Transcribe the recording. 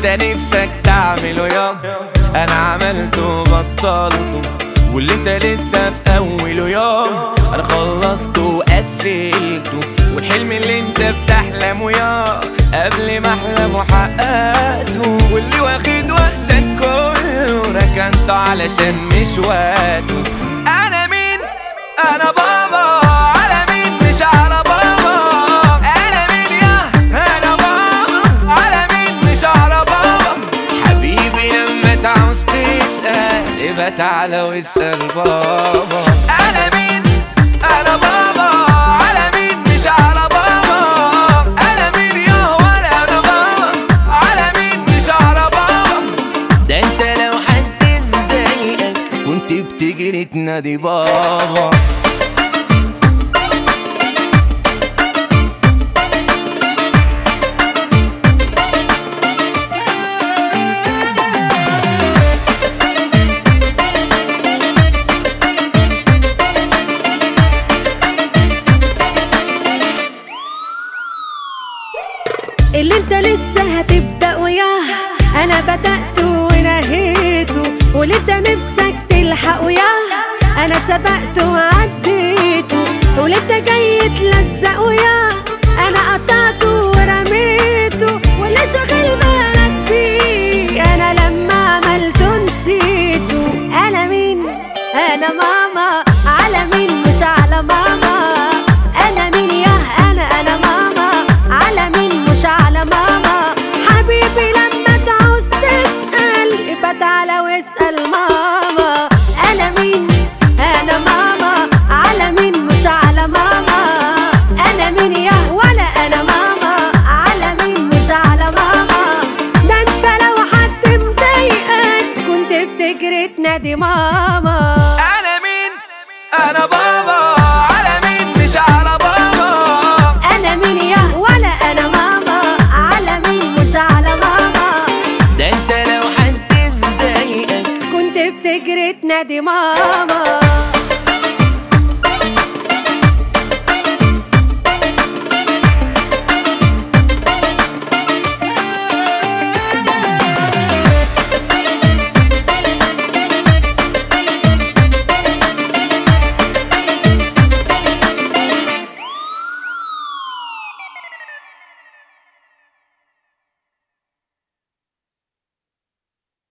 انت نفسك تعمله يا انا عملته وبطلته واللي انت لسه في اوله يا انا خلصته وقفلته والحلم اللي انت بتحلمه يا قبل ما احلم وحققته واللي واخد وقتك كله ركنته علشان مش وقته انا مين انا بابا على مين مش على بابا انا مين يا انا بابا على مين مش على بابا حبيبي لما تعوز تسأل يبقى تعالى واسأل بابا انا مين انا بابا على مين مش على بابا انا مين يا ولا انا بابا على مين مش على بابا ده انت لو حد مضايقك كنت بتجري تنادي بابا اللي انت لسه هتبدأ وياه انا بدأت ونهيته واللي انت نفسك تلحق وياه انا سبقت وعديته واللي انت جاي تلزق وياه انا قطعته ورميته واللي شاغل بالك بيه انا لما عملته نسيته انا مين انا ماما على مين مش على ماما انا مين يا انا انا ماما على مين مش على ماما حبيبي لما تعوز تسأل يبقى تعالى واسأل ماما انا مين انا ماما على مين مش على ماما انا مين يا ولا انا ماما على مين مش على ماما ده انت لو حد مضايقك كنت بتجري تنادي ماما انا مين انا بابا على مين مش على بابا انا مين يا ولا انا ماما على مين مش على ماما ده انت لو حد مضايقك كنت بتجري تنادي ماما